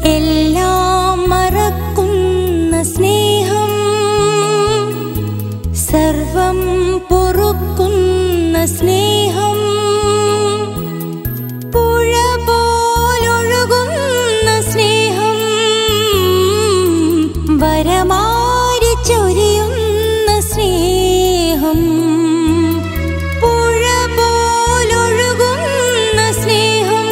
എല്ലാം മറക്കുന്ന സ്നേഹം സർവം പൊറുക്കുന്ന സ്നേഹം പുഴ പോലൊഴുകുന്ന സ്നേഹം വരമാരി ചൊരിയുന്ന സ്നേഹം പുഴ പോലൊഴുകുന്ന സ്നേഹം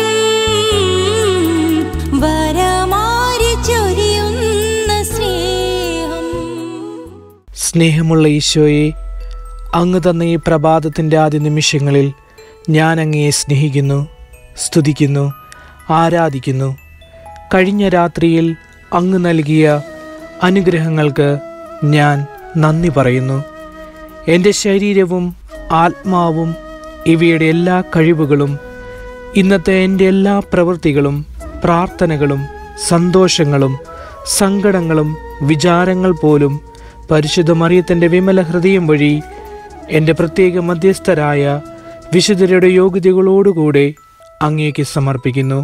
വരമാരി ചൊരിയുന്ന സ്നേഹം സ്നേഹമുള്ള ഈശോയെ അങ്ങ് തന്ന ഈ പ്രഭാതത്തിൻ്റെ ആദ്യ നിമിഷങ്ങളിൽ ഞാൻ അങ്ങയെ സ്നേഹിക്കുന്നു സ്തുതിക്കുന്നു ആരാധിക്കുന്നു കഴിഞ്ഞ രാത്രിയിൽ അങ്ങ് നൽകിയ അനുഗ്രഹങ്ങൾക്ക് ഞാൻ നന്ദി പറയുന്നു എൻ്റെ ശരീരവും ആത്മാവും ഇവയുടെ എല്ലാ കഴിവുകളും ഇന്നത്തെ എൻ്റെ എല്ലാ പ്രവൃത്തികളും പ്രാർത്ഥനകളും സന്തോഷങ്ങളും സങ്കടങ്ങളും വിചാരങ്ങൾ പോലും പരിശുദ്ധ മറിയത്തിൻ്റെ വിമല ഹൃദയം വഴി എൻ്റെ പ്രത്യേക മധ്യസ്ഥരായ വിശുദ്ധരുടെ യോഗ്യതകളോടുകൂടെ അങ്ങേക്ക് സമർപ്പിക്കുന്നു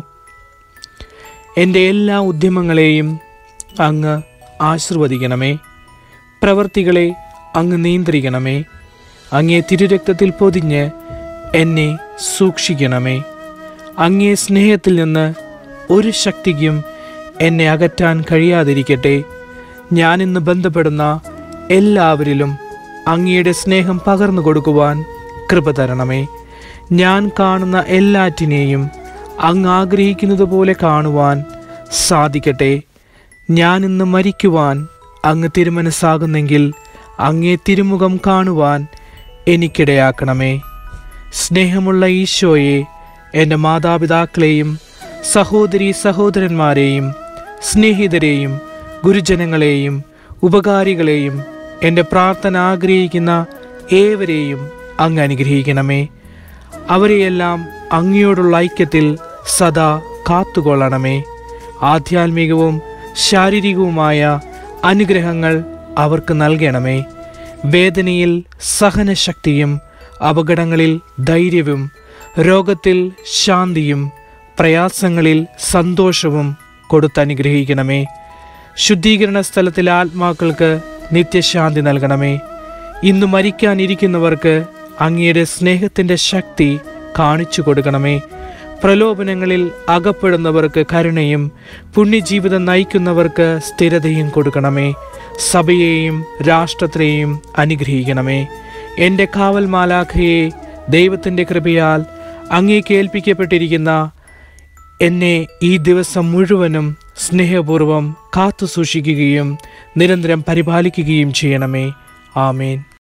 എൻ്റെ എല്ലാ ഉദ്യമങ്ങളെയും അങ്ങ് ആശീർവദിക്കണമേ പ്രവർത്തികളെ അങ്ങ് നിയന്ത്രിക്കണമേ അങ്ങേ തിരുരക്തത്തിൽ പൊതിഞ്ഞ് എന്നെ സൂക്ഷിക്കണമേ അങ്ങേ സ്നേഹത്തിൽ നിന്ന് ഒരു ശക്തിക്കും എന്നെ അകറ്റാൻ കഴിയാതിരിക്കട്ടെ ഞാനിന്ന് ബന്ധപ്പെടുന്ന എല്ലാവരിലും അങ്ങയുടെ സ്നേഹം പകർന്നു കൊടുക്കുവാൻ കൃപ തരണമേ ഞാൻ കാണുന്ന എല്ലാറ്റിനെയും അങ്ങ് ആഗ്രഹിക്കുന്നത് പോലെ കാണുവാൻ സാധിക്കട്ടെ ഞാൻ ഇന്ന് മരിക്കുവാൻ അങ്ങ് തിരുമനസ്സാകുന്നെങ്കിൽ അങ്ങേ തിരുമുഖം കാണുവാൻ എനിക്കിടയാക്കണമേ സ്നേഹമുള്ള ഈശോയെ എൻ്റെ മാതാപിതാക്കളെയും സഹോദരി സഹോദരന്മാരെയും സ്നേഹിതരെയും ഗുരുജനങ്ങളെയും ഉപകാരികളെയും എൻ്റെ പ്രാർത്ഥന ആഗ്രഹിക്കുന്ന ഏവരെയും അങ്ങ് അനുഗ്രഹിക്കണമേ അവരെയെല്ലാം അങ്ങയോടുള്ള ഐക്യത്തിൽ സദാ കാത്തുകൊള്ളണമേ ആധ്യാത്മികവും ശാരീരികവുമായ അനുഗ്രഹങ്ങൾ അവർക്ക് നൽകണമേ വേദനയിൽ സഹനശക്തിയും അപകടങ്ങളിൽ ധൈര്യവും രോഗത്തിൽ ശാന്തിയും പ്രയാസങ്ങളിൽ സന്തോഷവും കൊടുത്തനുഗ്രഹിക്കണമേ ശുദ്ധീകരണ സ്ഥലത്തിലെ ആത്മാക്കൾക്ക് നിത്യശാന്തി നൽകണമേ ഇന്ന് മരിക്കാനിരിക്കുന്നവർക്ക് അങ്ങയുടെ സ്നേഹത്തിൻ്റെ ശക്തി കാണിച്ചു കൊടുക്കണമേ പ്രലോഭനങ്ങളിൽ അകപ്പെടുന്നവർക്ക് കരുണയും പുണ്യജീവിതം നയിക്കുന്നവർക്ക് സ്ഥിരതയും കൊടുക്കണമേ സഭയെയും രാഷ്ട്രത്തെയും അനുഗ്രഹിക്കണമേ എൻ്റെ കാവൽ മാലാഖയെ ദൈവത്തിൻ്റെ കൃപയാൽ അങ്ങേക്ക് ഏൽപ്പിക്കപ്പെട്ടിരിക്കുന്ന എന്നെ ഈ ദിവസം മുഴുവനും സ്നേഹപൂർവം കാത്തു സൂക്ഷിക്കുകയും നിരന്തരം പരിപാലിക്കുകയും ചെയ്യണമേ ആമേൻ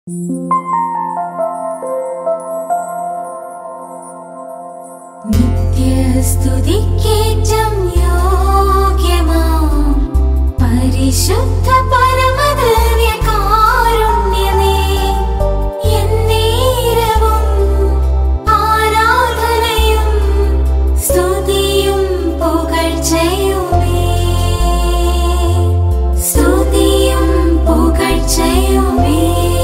നിത്യസ്തുതിക്കേറ്റം യോഗ്യമാം പരിശുദ്ധ പരമധന്യകാരുണ്യമേ എന്നേരവും ആരാധനയും സ്തുതിയും പുകഴ്ചയുമേ സ്തുതിയും പുകഴ്ചയുമേ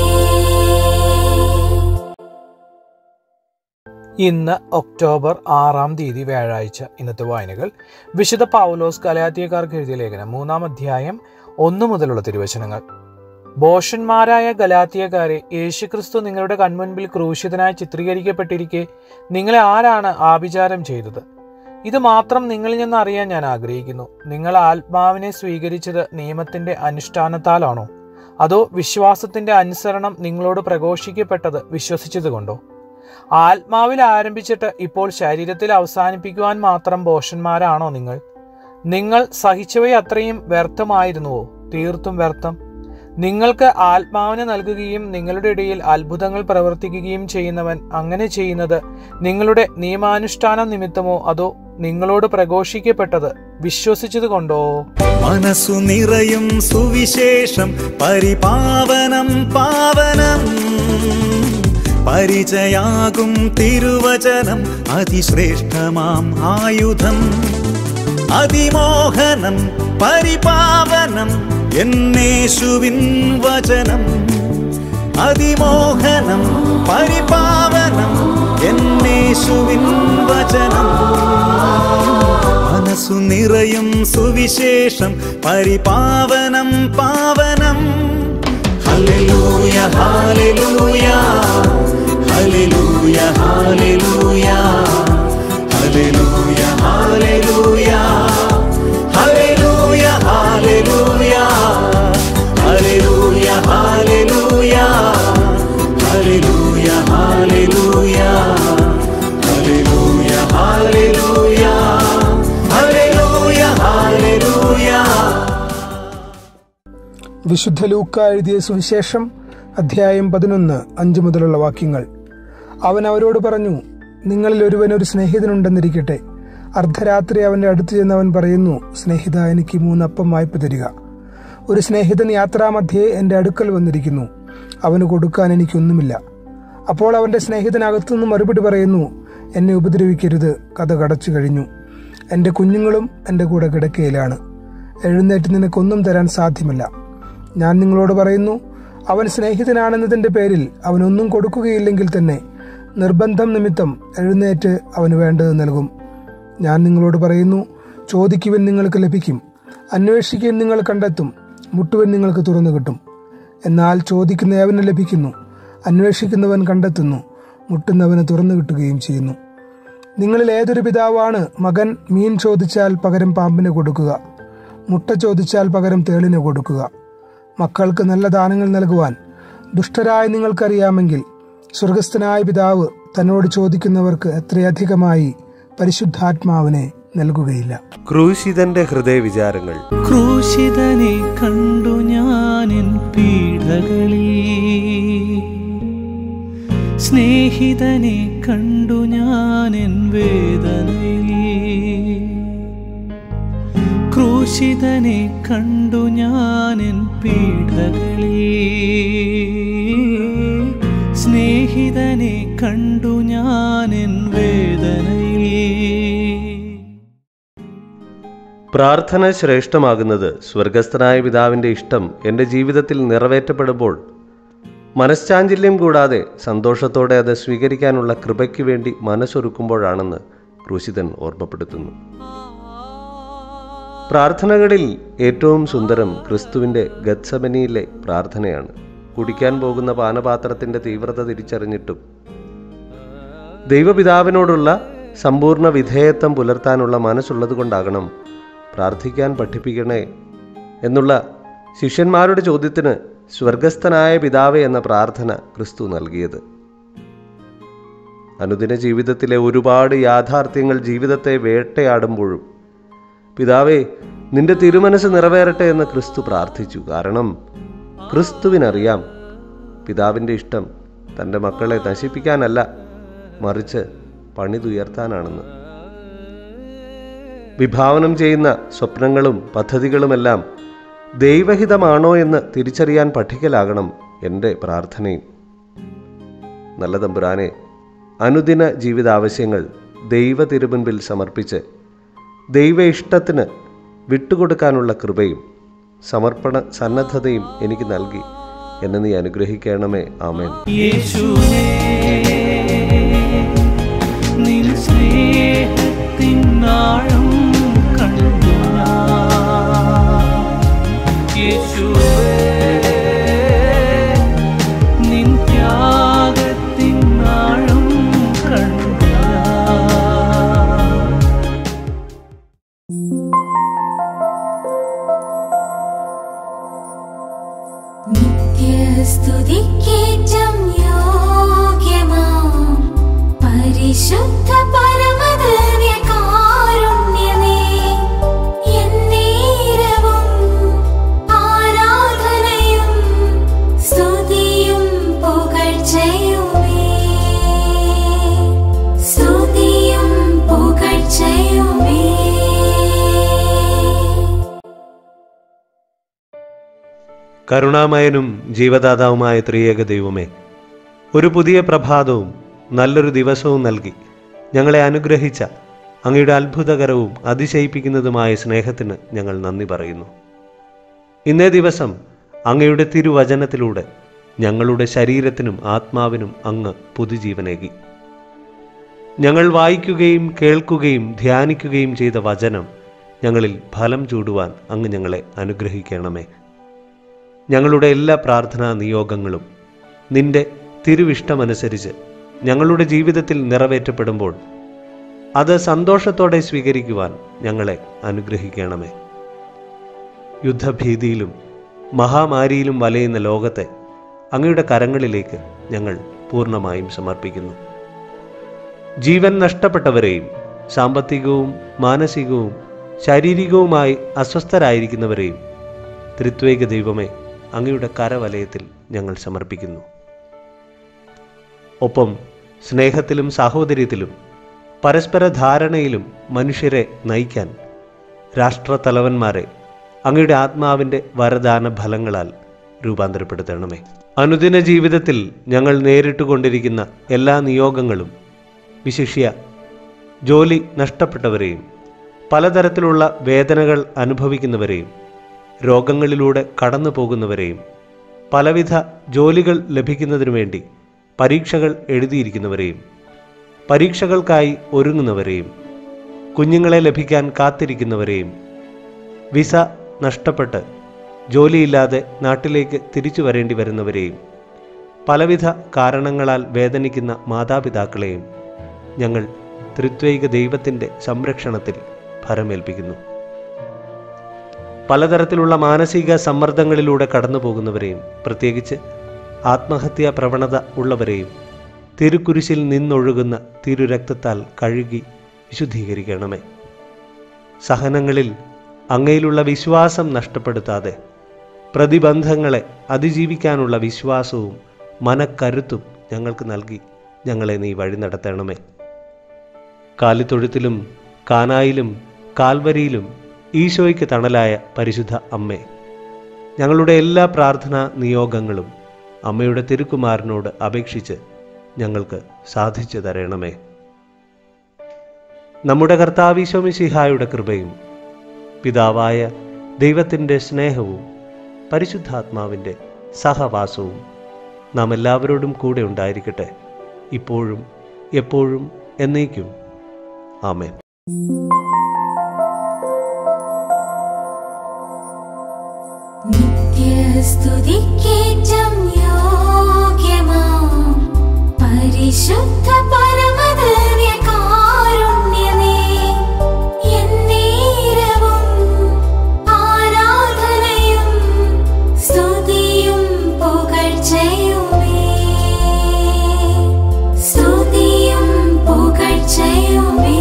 ഇന്ന് ഒക്ടോബർ ആറാം തീയതി വ്യാഴാഴ്ച ഇന്നത്തെ വായനകൾ വിശുദ്ധ പൗലോസ് ഗലാത്തിയക്കാർക്ക് എഴുതിയ ലേഖനം മൂന്നാം അധ്യായം ഒന്നു മുതലുള്ള തിരുവചനങ്ങൾ ബോഷന്മാരായ ഗലാത്തിയക്കാരെ യേശുക്രിസ്തു നിങ്ങളുടെ കൺമുൻപിൽ ക്രൂശിതനായി ചിത്രീകരിക്കപ്പെട്ടിരിക്കെ നിങ്ങളെ ആരാണ് ആഭിചാരം ചെയ്തത് ഇത് മാത്രം നിങ്ങളിൽ നിന്ന് അറിയാൻ ഞാൻ ആഗ്രഹിക്കുന്നു നിങ്ങൾ ആത്മാവിനെ സ്വീകരിച്ചത് നിയമത്തിന്റെ അനുഷ്ഠാനത്താലാണോ അതോ വിശ്വാസത്തിന്റെ അനുസരണം നിങ്ങളോട് പ്രഘോഷിക്കപ്പെട്ടത് വിശ്വസിച്ചതുകൊണ്ടോ ആത്മാവിൽ ആരംഭിച്ചിട്ട് ഇപ്പോൾ ശരീരത്തിൽ അവസാനിപ്പിക്കുവാൻ മാത്രം ബോഷന്മാരാണോ നിങ്ങൾ നിങ്ങൾ സഹിച്ചവയത്രയും വ്യർത്ഥമായിരുന്നുവോ തീർത്തും വ്യർത്ഥം നിങ്ങൾക്ക് ആത്മാവിനെ നൽകുകയും നിങ്ങളുടെ ഇടയിൽ അത്ഭുതങ്ങൾ പ്രവർത്തിക്കുകയും ചെയ്യുന്നവൻ അങ്ങനെ ചെയ്യുന്നത് നിങ്ങളുടെ നിയമാനുഷ്ഠാന നിമിത്തമോ അതോ നിങ്ങളോട് പ്രഘോഷിക്കപ്പെട്ടത് വിശ്വസിച്ചതുകൊണ്ടോ മനസ്സു നിറയും സുവിശേഷം പരിപാവനം പാവനം പരിചയാകും തിരുവചനം അതിശ്രേഷ്ഠമാം ആയുധം അതിമോഹനം പരിപാവനം എന്നേശുവിൻ വചനം അതിമോഹനം പരിപാവനം എന്നേശുവിൻ വചനം മനസ്സു മനസ്സു നിറയും സുവിശേഷം പരിപാവനം പാവനം ഹല്ലേലൂയ ഹാലേലൂയ ഹല്ലേലൂയ ഹാലേലൂയ ഹല്ലേലൂയ ഹാലേലൂയ ഹല്ലേലൂയ ഹാലേലൂയ ഹല്ലേലൂയ ഹാലേലൂയ ഹല്ലേലൂയ ഹാലേലൂയ ഹല്ലേലൂയ ഹാലേലൂയ ഹല്ലേലൂയ ഹാലേലൂയ വിശുദ്ധ ലൂക്ക എഴുതിയ സുവിശേഷം അധ്യായം പതിനൊന്ന് അഞ്ച് മുതലുള്ള വാക്യങ്ങൾ അവൻ അവരോട് പറഞ്ഞു നിങ്ങളിൽ ഒരുവൻ ഒരു സ്നേഹിതനുണ്ടെന്നിരിക്കട്ടെ അർദ്ധരാത്രി അവന്റെ അടുത്ത് ചെന്നവൻ പറയുന്നു സ്നേഹിത എനിക്ക് മൂന്നപ്പം വായ്പ തരിക ഒരു സ്നേഹിതൻ യാത്രാമധ്യേ എന്റെ അടുക്കൽ വന്നിരിക്കുന്നു അവന് കൊടുക്കാൻ എനിക്കൊന്നുമില്ല അപ്പോൾ അവന്റെ സ്നേഹിതൻ അകത്തുനിന്ന് മറുപടി പറയുന്നു എന്നെ ഉപദ്രവിക്കരുത് കഥ കടച്ചു കഴിഞ്ഞു എന്റെ കുഞ്ഞുങ്ങളും എന്റെ കൂടെ കിടക്കയിലാണ് എഴുന്നേറ്റ് നിനക്കൊന്നും തരാൻ സാധ്യമല്ല ഞാൻ നിങ്ങളോട് പറയുന്നു അവൻ സ്നേഹിതനാണെന്നതിന്റെ പേരിൽ അവനൊന്നും കൊടുക്കുകയില്ലെങ്കിൽ തന്നെ നിർബന്ധം നിമിത്തം എഴുന്നേറ്റ് അവന് വേണ്ടത് നൽകും ഞാൻ നിങ്ങളോട് പറയുന്നു ചോദിക്കുവൻ നിങ്ങൾക്ക് ലഭിക്കും അന്വേഷിക്കുവൻ നിങ്ങൾ കണ്ടെത്തും മുട്ടുവൻ നിങ്ങൾക്ക് തുറന്നു കിട്ടും എന്നാൽ ചോദിക്കുന്ന അവന് ലഭിക്കുന്നു അന്വേഷിക്കുന്നവൻ കണ്ടെത്തുന്നു മുട്ടുന്നവന് തുറന്നു കിട്ടുകയും ചെയ്യുന്നു നിങ്ങളിൽ ഏതൊരു പിതാവാണ് മകൻ മീൻ ചോദിച്ചാൽ പകരം പാമ്പിന് കൊടുക്കുക മുട്ട ചോദിച്ചാൽ പകരം തേളിന് കൊടുക്കുക മക്കൾക്ക് നല്ല ദാനങ്ങൾ നൽകുവാൻ ദുഷ്ടരായ നിങ്ങൾക്കറിയാമെങ്കിൽ സ്വർഗസ്ഥനായ പിതാവ് തന്നോട് ചോദിക്കുന്നവർക്ക് എത്രയധികമായി പരിശുദ്ധാത്മാവിനെ നൽകുകയില്ല ക്രൂശിതന്റെ ഹൃദയവിചാരങ്ങൾ ക്രൂശിതനെ കണ്ടു ഞാനിൻ പീഡകളിൽ സ്നേഹിതനെ കണ്ടു ഞാനിൻ വേദനയിൽ ക്രൂശിതനെ കണ്ടു ഞാനിൻ പീഡകളിൽ സ്നേഹിതനെ കണ്ടു ഞാനിൻ വേദനയിൽ പ്രാർത്ഥന ശ്രേഷ്ഠമാകുന്നത് സ്വർഗസ്ഥനായ പിതാവിൻ്റെ ഇഷ്ടം എൻ്റെ ജീവിതത്തിൽ നിറവേറ്റപ്പെടുമ്പോൾ മനഃശാഞ്ചല്യം കൂടാതെ സന്തോഷത്തോടെ അത് സ്വീകരിക്കാനുള്ള കൃപയ്ക്ക് വേണ്ടി മനസ്സൊരുക്കുമ്പോഴാണെന്ന് ക്രൂശിതൻ ഓർമ്മപ്പെടുത്തുന്നു പ്രാർത്ഥനകളിൽ ഏറ്റവും സുന്ദരം ക്രിസ്തുവിൻ്റെ ഗത്സമനിയിലെ പ്രാർത്ഥനയാണ് കുടിക്കാൻ പോകുന്ന പാനപാത്രത്തിൻ്റെ തീവ്രത തിരിച്ചറിഞ്ഞിട്ടും ദൈവപിതാവിനോടുള്ള സമ്പൂർണ്ണ വിധേയത്വം പുലർത്താനുള്ള മനസ്സുള്ളത് കൊണ്ടാകണം പ്രാർത്ഥിക്കാൻ പഠിപ്പിക്കണേ എന്നുള്ള ശിഷ്യന്മാരുടെ ചോദ്യത്തിന് സ്വർഗസ്ഥനായ പിതാവേ എന്ന പ്രാർത്ഥന ക്രിസ്തു നൽകിയത് അനുദിന ജീവിതത്തിലെ ഒരുപാട് യാഥാർത്ഥ്യങ്ങൾ ജീവിതത്തെ വേട്ടയാടുമ്പോഴും പിതാവേ നിന്റെ തിരുമനസ് നിറവേറട്ടെ എന്ന് ക്രിസ്തു പ്രാർത്ഥിച്ചു കാരണം ക്രിസ്തുവിനറിയാം പിതാവിൻ്റെ ഇഷ്ടം തൻ്റെ മക്കളെ നശിപ്പിക്കാനല്ല മറിച്ച് പണിതുയർത്താനാണെന്ന് വിഭാവനം ചെയ്യുന്ന സ്വപ്നങ്ങളും പദ്ധതികളുമെല്ലാം ദൈവഹിതമാണോ എന്ന് തിരിച്ചറിയാൻ പഠിക്കലാകണം എൻ്റെ പ്രാർത്ഥനയും നല്ല തമ്പുരാനെ അനുദിന ജീവിതാവശ്യങ്ങൾ ദൈവ തിരുമുൻപിൽ സമർപ്പിച്ച് ദൈവ ഇഷ്ടത്തിന് വിട്ടുകൊടുക്കാനുള്ള കൃപയും സമർപ്പണ സന്നദ്ധതയും എനിക്ക് നൽകി എന്നെ നീ അനുഗ്രഹിക്കണമേ ആമേൻ യേശുവേ നിൻ സ്നേഹത്തിൻ ആഴം കണ്ടു ഞാൻ. യേശുവേ നിൻ ത്യാഗത്തിൻ ആഴം കണ്ടു ഞാൻ. നിത്യസ്തുതിക്കേറ്റം യോഗ്യമാം പരിശുദ്ധ പരമദിവ്യകാരുണ്യമേ, എന്നേരവും ആരാധനയും സ്തുതിയും പുകഴ്ചയുമേ. സ്തുതിയും പുകഴ്ചയുമേ കരുണാമയനും ജീവദാതാവുമായ ത്രിയേക ദൈവമേ ഒരു പുതിയ പ്രഭാതവും നല്ലൊരു ദിവസവും നൽകി ഞങ്ങളെ അനുഗ്രഹിച്ച അങ്ങയുടെ അത്ഭുതകരവും അതിശയിപ്പിക്കുന്നതുമായ സ്നേഹത്തിന് ഞങ്ങൾ നന്ദി പറയുന്നു ഇന്നേ ദിവസം അങ്ങയുടെ തിരുവചനത്തിലൂടെ ഞങ്ങളുടെ ശരീരത്തിനും ആത്മാവിനും അങ്ങ് പുതുജീവനേകി ഞങ്ങൾ വായിക്കുകയും കേൾക്കുകയും ധ്യാനിക്കുകയും ചെയ്ത വചനം ഞങ്ങളിൽ ഫലം ചൂടുവാൻ അങ്ങ് ഞങ്ങളെ അനുഗ്രഹിക്കണമേ ഞങ്ങളുടെ എല്ലാ പ്രാർത്ഥനാ നിയോഗങ്ങളും നിന്റെ തിരുവിഷ്ടമനുസരിച്ച് ഞങ്ങളുടെ ജീവിതത്തിൽ നിറവേറ്റപ്പെടുമ്പോൾ അത് സന്തോഷത്തോടെ സ്വീകരിക്കുവാൻ ഞങ്ങളെ അനുഗ്രഹിക്കണമേ യുദ്ധഭീതിയിലും മഹാമാരിയിലും വലയുന്ന ലോകത്തെ അങ്ങയുടെ കരങ്ങളിലേക്ക് ഞങ്ങൾ പൂർണ്ണമായും സമർപ്പിക്കുന്നു ജീവൻ നഷ്ടപ്പെട്ടവരെയും സാമ്പത്തികവും മാനസികവും ശാരീരികവുമായി അസ്വസ്ഥരായിരിക്കുന്നവരെയും ത്രിത്വേക ദൈവമേ അങ്ങയുടെ കരവലയത്തിൽ ഞങ്ങൾ സമർപ്പിക്കുന്നു ഒപ്പം സ്നേഹത്തിലും സാഹോദര്യത്തിലും പരസ്പര ധാരണയിലും മനുഷ്യരെ നയിക്കാൻ രാഷ്ട്രത്തലവന്മാരെ അങ്ങയുടെ ആത്മാവിൻ്റെ വരദാന ഫലങ്ങളാൽ രൂപാന്തരപ്പെടുത്തണമേ അനുദിന ജീവിതത്തിൽ ഞങ്ങൾ നേരിട്ടുകൊണ്ടിരിക്കുന്ന എല്ലാ നിയോഗങ്ങളും വിശിഷ്യ ജോലി നഷ്ടപ്പെട്ടവരെയും പലതരത്തിലുള്ള വേദനകൾ അനുഭവിക്കുന്നവരെയും രോഗങ്ങളിലൂടെ കടന്നു പോകുന്നവരെയും പലവിധ ജോലികൾ ലഭിക്കുന്നതിനു വേണ്ടി പരീക്ഷകൾ എഴുതിയിരിക്കുന്നവരെയും പരീക്ഷകൾക്കായി ഒരുങ്ങുന്നവരെയും കുഞ്ഞുങ്ങളെ ലഭിക്കാൻ കാത്തിരിക്കുന്നവരെയും വിസ നഷ്ടപ്പെട്ട് ജോലിയില്ലാതെ നാട്ടിലേക്ക് തിരിച്ചു വരേണ്ടി വരുന്നവരെയും പലവിധ കാരണങ്ങളാൽ വേദനിക്കുന്ന മാതാപിതാക്കളെയും ഞങ്ങൾ ത്രിത്വൈക ദൈവത്തിൻ്റെ സംരക്ഷണത്തിൽ ഫലമേൽപ്പിക്കുന്നു പലതരത്തിലുള്ള മാനസിക സമ്മർദ്ദങ്ങളിലൂടെ കടന്നു പോകുന്നവരെയും പ്രത്യേകിച്ച് ആത്മഹത്യാ പ്രവണത ഉള്ളവരെയും തിരുക്കുരിശിൽ നിന്നൊഴുകുന്ന തിരുരക്തത്താൽ കഴുകി വിശുദ്ധീകരിക്കണമേ സഹനങ്ങളിൽ അങ്ങയിലുള്ള വിശ്വാസം നഷ്ടപ്പെടുത്താതെ പ്രതിബന്ധങ്ങളെ അതിജീവിക്കാനുള്ള വിശ്വാസവും മനക്കരുത്തും ഞങ്ങൾക്ക് നൽകി ഞങ്ങളെ നീ വഴി നടത്തണമേ കാലിത്തൊഴുത്തിലും കാനായിലും കാൽവരിയിലും ഈശോയ്ക്ക് തണലായ പരിശുദ്ധ അമ്മേ ഞങ്ങളുടെ എല്ലാ പ്രാർത്ഥനാ നിയോഗങ്ങളും അമ്മയുടെ തിരുക്കുമാരനോട് അപേക്ഷിച്ച് ഞങ്ങൾക്ക് സാധിച്ചു തരണമേ നമ്മുടെ കർത്താവിശോമിശിഹായുടെ കൃപയും പിതാവായ ദൈവത്തിൻ്റെ സ്നേഹവും പരിശുദ്ധാത്മാവിൻ്റെ സഹവാസവും നാം എല്ലാവരോടും കൂടെ ഉണ്ടായിരിക്കട്ടെ ഇപ്പോഴും എപ്പോഴും എന്നേക്കും ആമേൻ നിത്യസ്തുതിക്കേറ്റം യോഗ്യമാം പരിശുദ്ധ പരമദിവ്യകാരുണ്യമേ, എന്നേരവും ആരാധനയും സ്തുതിയും പുകഴ്ചയുമേ. സ്തുതിയും പുകഴ്ചയുമേ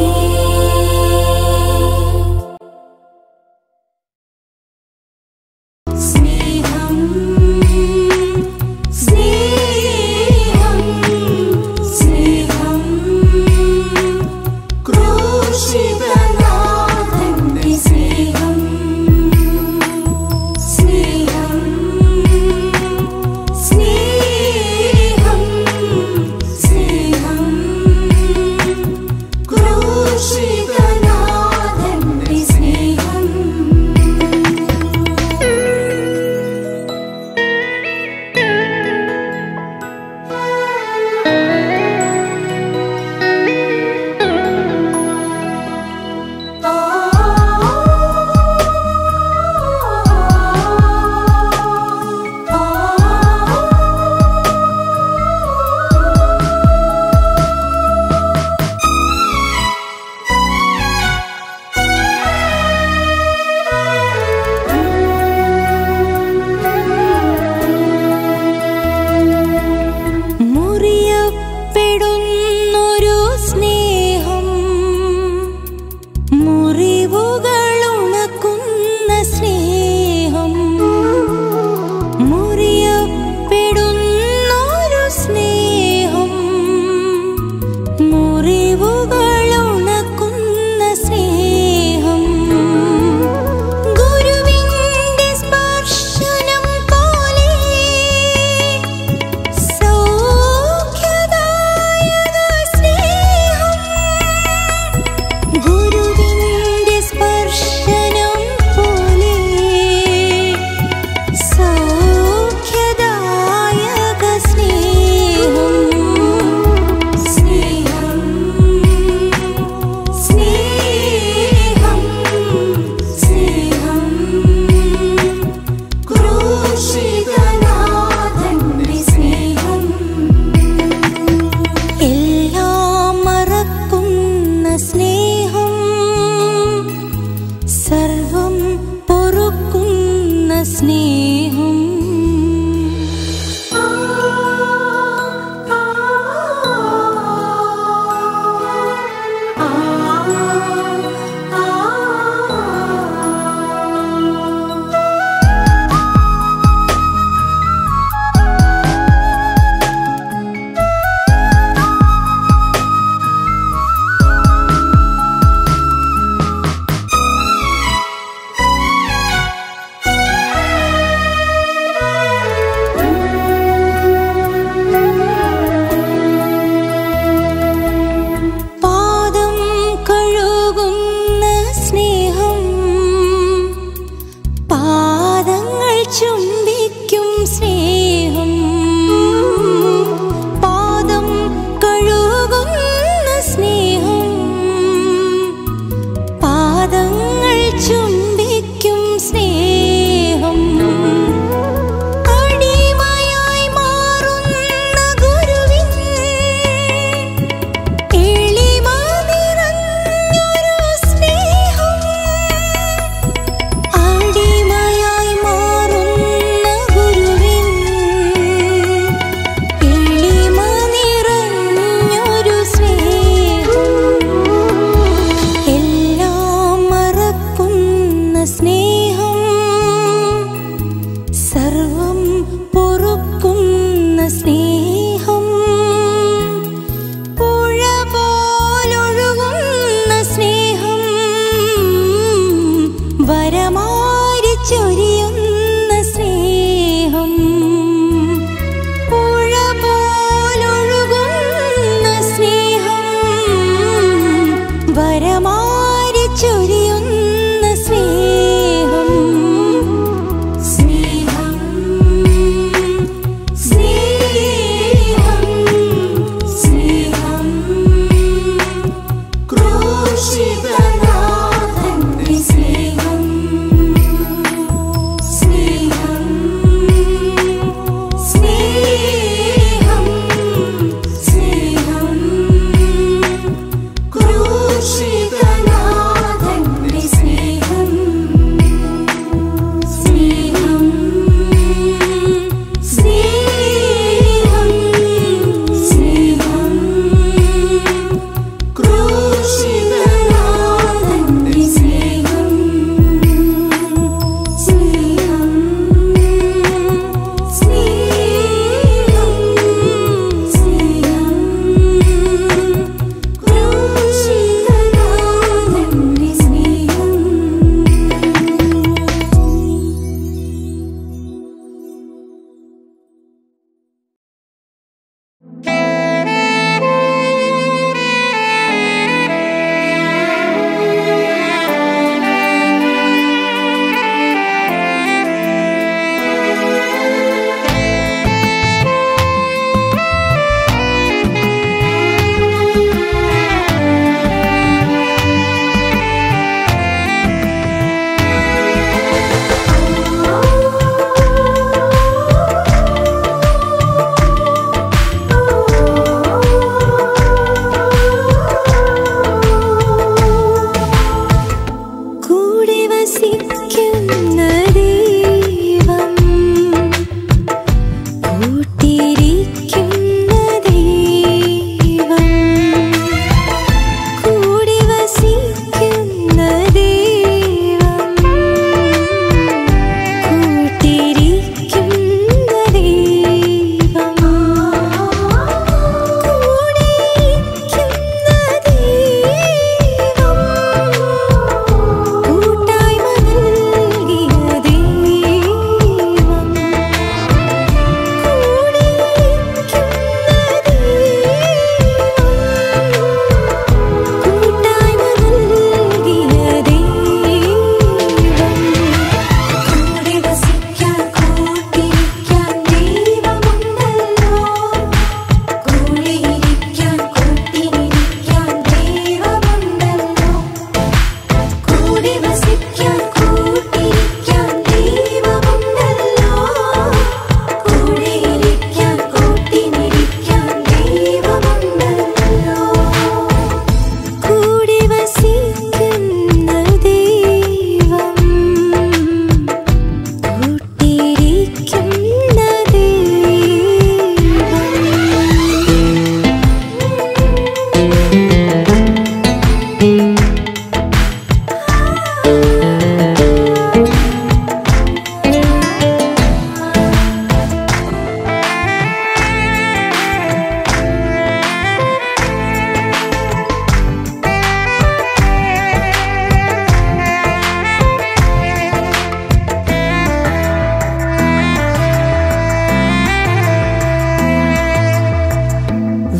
സ്നേഹം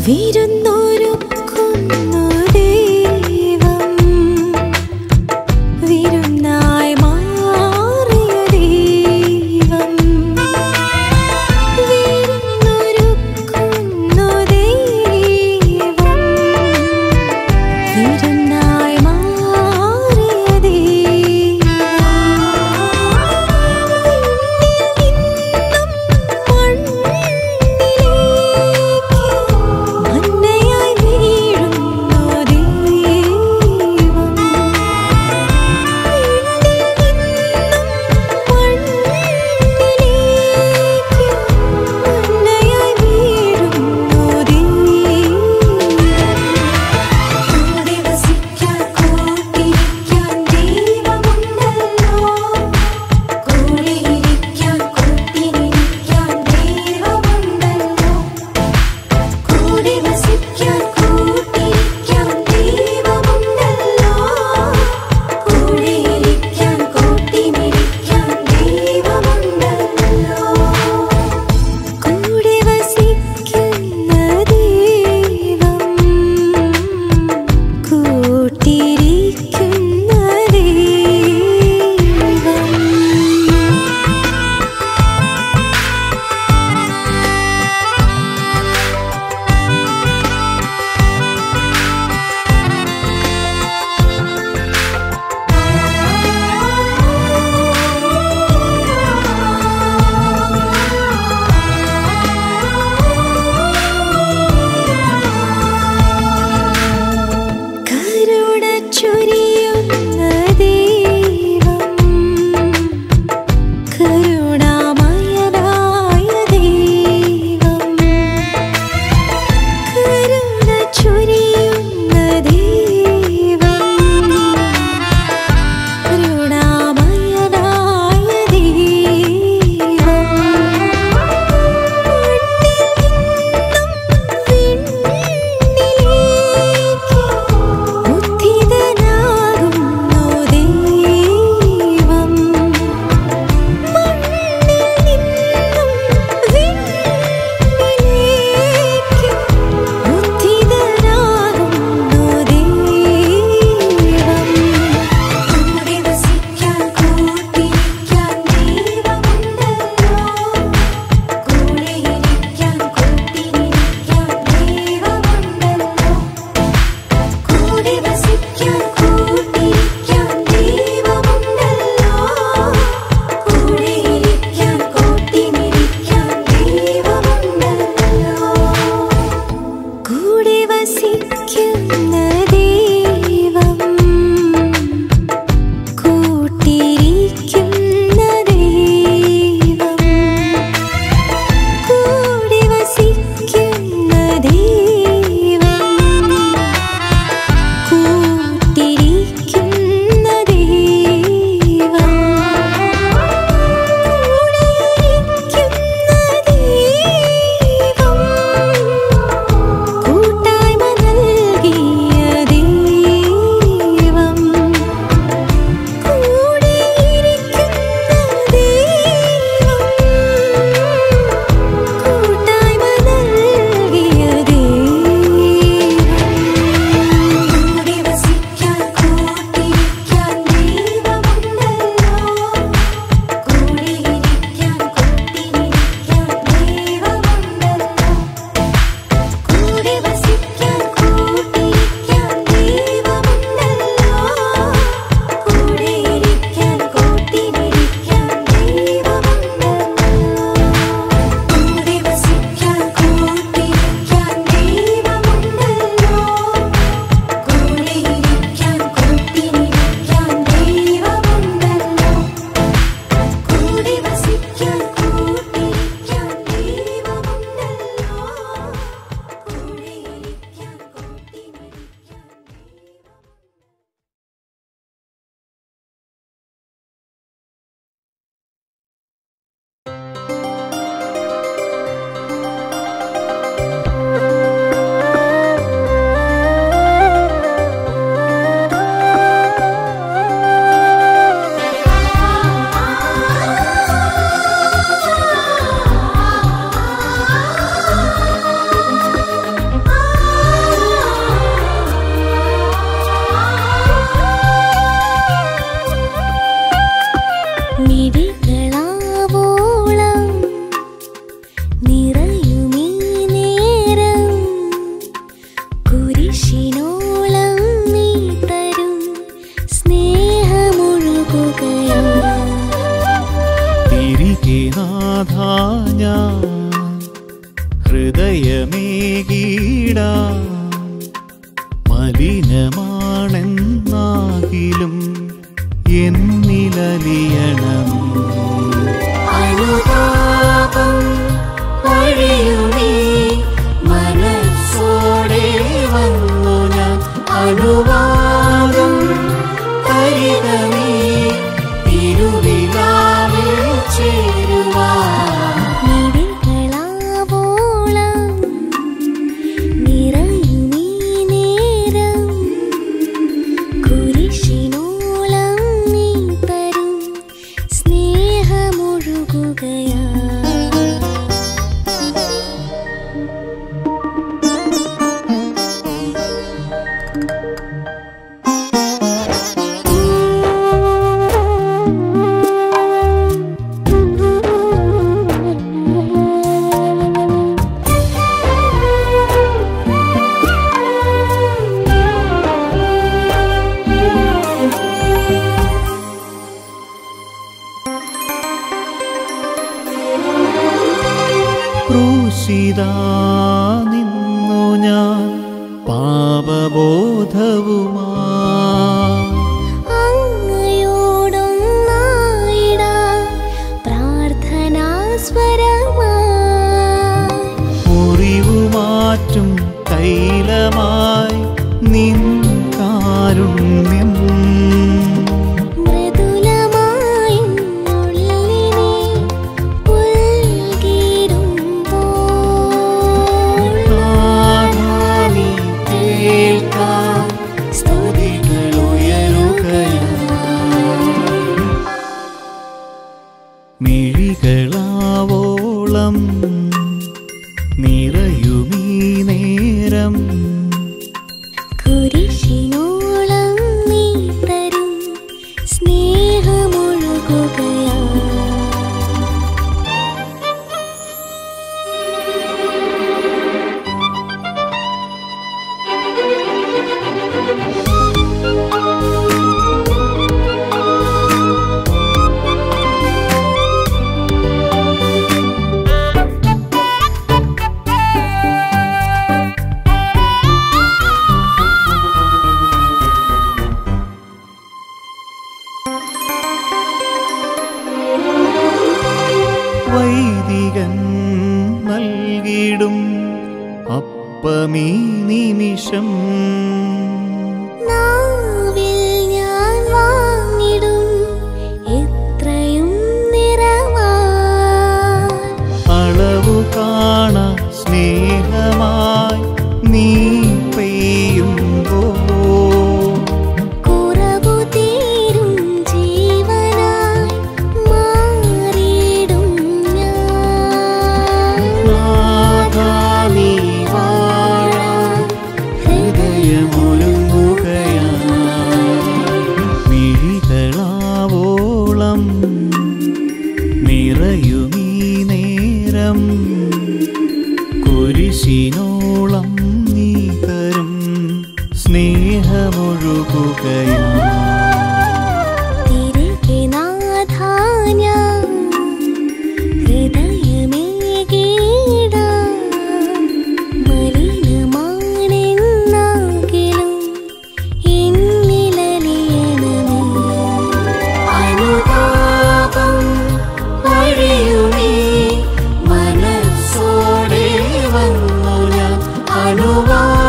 വിരുന്നൊരുക്കുന്നു ദൈവം വിരുന്നായി മാറിയ ദൈവം വിരുന്നൊരുക്കുന്നു ദൈവം വിരുന്നായി മാറിയ ദൈവം മണ്ണിലേക്ക് മന്നയെ നീങ്ങിടാം മലിനമാണെന്നാകിലും എന്നിലലിയണം അനുതാപം വഴിയുമേ മനസ്സോടെ വന്നു ഞാൻ അനുവാദം തരികമേ തിരുവിലാവിൽ ചേരുവാൻ നിഴകളാവോളം നിറയുമീ നേരം കുരിശിനോളം നീ തരും സ്നേഹമൊഴുകുകയാ ക്രൂശിതാ നിന്നു ഞാൻ പാപബോധവുമാ അങ്ങയോടൊന്നായിടാം പ്രാർത്ഥനാസ്വരമായി മുറിവുമാറ്റും തൈലമായി നിൻ കാരുണ്യം മൃദുലമായി ഉള്ളിനെ പുൽകിടുമ്പോൾ നാഥാനി കേൾക്കാം സ്തുതികൾ മിഴികളാവോളം നിറയുമീ നേരം കുരിശിനോളം നീ തരും സ്നേഹമൊഴുകുകയാ വൈദികൻ നൽകിടും അപ്പമീ നിമിഷം നാവിൽ ഞാൻ വാങ്ങിടും എത്രയും നിറവാൻ അളവു കാണ സ്നേഹമായി നീ പെയ്യുമ്പോ കുറവു തീരും ജീവനായി മാറിയിടും ഞാൻ നാഥാ നീ വാഴാൻ ഹൃദയമൊരുങ്ങുകയാ മിഴികളാവോളം നിറയുമീ നേരം കുരിശിനോളം നീ തരും സ്നേഹമൊഴുകുകയാ തിരികെ നാഥാ ഞാൻ ഹൃദയമേകീടാം. മലിനമാണെന്നാകിലും എന്നിലലിയണമേ. അനുതാപം വഴിയുമേ മനസ്സോടെ വന്നു ഞാൻ അനുവാദം